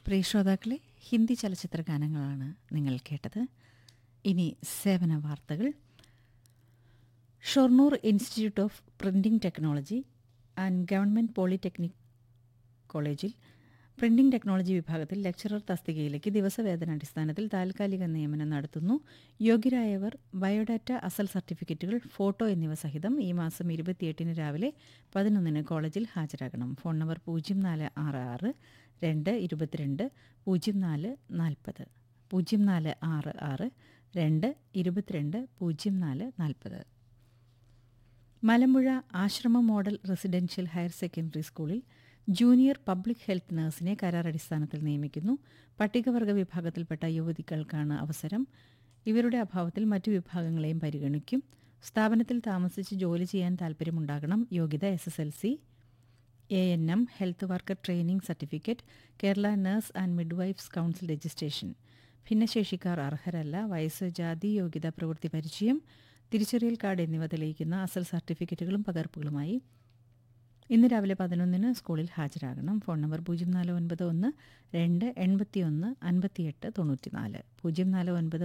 പ്രിയ ശ്രോതാക്കളെ ഹിന്ദി ചലച്ചിത്ര ഗാനങ്ങളാണ് നിങ്ങൾ കേട്ടത് ഇനി സേവന വാർത്തകൾ Shoranur institute of printing technology and government polytechnic കോളേജിൽ പ്രിന്റിംഗ് ടെക്നോളജി വിഭാഗത്തിൽ ലെക്ചറർ തസ്തികയിലേക്ക് ദിവസവേതനാടിസ്ഥാനത്തിൽ താൽക്കാലിക നിയമനം നടത്തുന്നു യോഗ്യരായവർ ബയോഡാറ്റ അസൽ സർട്ടിഫിക്കറ്റുകൾ ഫോട്ടോ എന്നിവ സഹിതം ഈ മാസം ഇരുപത്തിയെട്ടിന് രാവിലെ പതിനൊന്നിന് കോളേജിൽ ഹാജരാകണം ഫോൺ നമ്പർ പൂജ്യം നാല് ആറ് ആറ് രണ്ട് ഇരുപത്തിരണ്ട് പൂജ്യം നാല് നാൽപ്പത് പൂജ്യം നാല് ആറ് ആറ് രണ്ട് ഇരുപത്തിരണ്ട് പൂജ്യം നാല് നാൽപ്പത് Malampuzha Ashrama model residential higher secondary സ്കൂളിൽ ജൂനിയർ പബ്ലിക് ഹെൽത്ത് നഴ്സിനെ കരാർ അടിസ്ഥാനത്തിൽ നിയമിക്കുന്നു പട്ടികവർഗ വിഭാഗത്തിൽപ്പെട്ട യുവതികൾക്കാണ് അവസരം ഇവരുടെ അഭാവത്തിൽ മറ്റു വിഭാഗങ്ങളെയും പരിഗണിക്കും സ്ഥാപനത്തിൽ താമസിച്ച് ജോലി ചെയ്യാൻ താൽപ്പര്യമുണ്ടാകണം യോഗ്യത S S L C A N M health worker training certificate Kerala nurse and midwives council registration ഭിന്നശേഷിക്കാർ അർഹരല്ല വയസ്സ് ജാതി യോഗ്യത പ്രവൃത്തി പരിചയം തിരിച്ചറിയൽ കാർഡ് എന്നിവ തെളിയിക്കുന്ന അസൽ സർട്ടിഫിക്കറ്റുകളും പകർപ്പുകളുമായി ഇന്ന് രാവിലെ പതിനൊന്നിന് സ്കൂളിൽ ഹാജരാകണം ഫോൺ നമ്പർ പൂജ്യം നാല് ഒൻപത് ഒന്ന് രണ്ട് എൺപത്തി ഒന്ന് അൻപത്തിയെട്ട് തൊണ്ണൂറ്റിനാല് പൂജ്യം നാല് ഒൻപത്